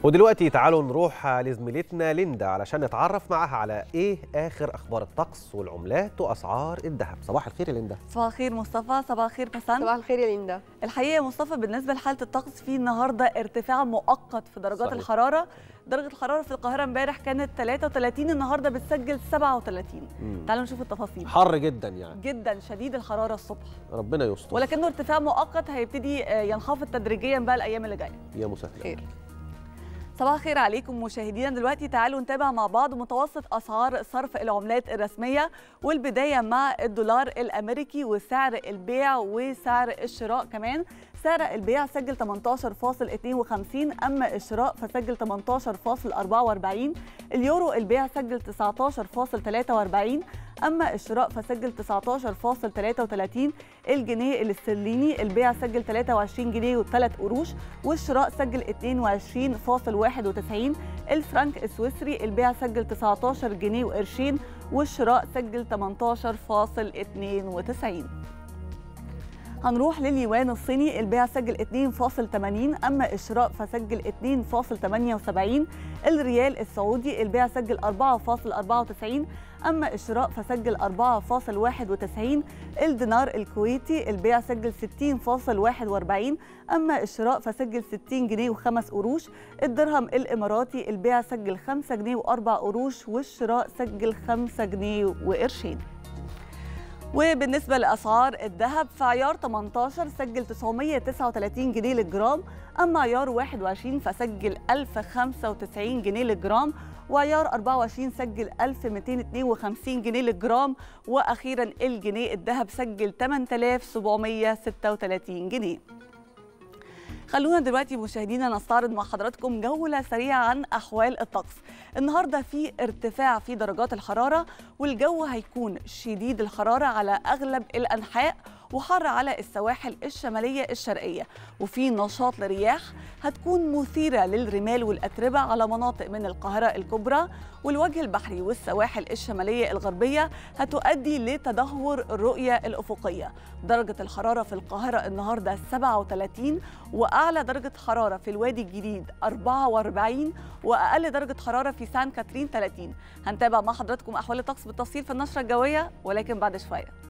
ودلوقتي تعالوا نروح لزميلتنا ليندا علشان نتعرف معاها على ايه اخر اخبار الطقس والعملات واسعار الذهب صباح الخير يا ليندا صباح الخير مصطفى صباح الخير بسنت صباح الخير يا ليندا الحقيقه يا مصطفى بالنسبه لحاله الطقس في النهارده ارتفاع مؤقت في درجات صحيح. الحراره درجه الحراره في القاهره امبارح كانت 33 النهارده بتسجل 37 مم. تعالوا نشوف التفاصيل حر جدا يعني جدا شديد الحراره الصبح ربنا يستر ولكنه ارتفاع مؤقت هيبتدي آه، ينخفض تدريجيا بقى الايام اللي جايه يا مسهل خير صباح الخير عليكم مشاهدينا دلوقتي تعالوا نتابع مع بعض متوسط اسعار صرف العملات الرسميه والبدايه مع الدولار الامريكي وسعر البيع وسعر الشراء كمان سعر البيع سجل 18.52 اما الشراء فسجل 18.44 اليورو البيع سجل 19.43 اما الشراء فسجل 19.33 الجنيه الاسترليني البيع سجل 23 جنيه و3 قروش والشراء سجل 22.91 الفرنك السويسري البيع سجل 19 جنيه وقرشين والشراء سجل 18.92 هنروح لليوان الصيني البيع سجل 2.80 اما الشراء فسجل 2.78 الريال السعودي البيع سجل 4.94 اما الشراء فسجل 4.91 الدينار الكويتي البيع سجل 60.41 اما الشراء فسجل 60 جنيه وخمس قروش الدرهم الاماراتي البيع سجل 5 جنيه واربع قروش والشراء سجل 5 جنيه وقرشين وبالنسبة لأسعار الذهب فعيار 18 سجل 939 جنيه للجرام أما عيار 21 فسجل 1095 جنيه للجرام وعيار 24 سجل 1252 جنيه للجرام وأخيرا الجنيه الذهب سجل 8736 جنيه خلونا دلوقتي مشاهدينا نستعرض مع حضراتكم جولة سريعة عن أحوال الطقس النهاردة في ارتفاع في درجات الحرارة والجو هيكون شديد الحرارة على أغلب الأنحاء وحر على السواحل الشمالية الشرقية وفي نشاط لرياح هتكون مثيرة للرمال والأتربة على مناطق من القاهرة الكبرى والوجه البحري والسواحل الشمالية الغربية هتؤدي لتدهور الرؤية الأفقية درجة الحرارة في القاهرة النهاردة 37 وأعلى درجة حرارة في الوادي الجديد 44 وأقل درجة حرارة في سان كاترين 30 هنتابع مع حضراتكم أحوال الطقس بالتفصيل في النشرة الجوية ولكن بعد شوية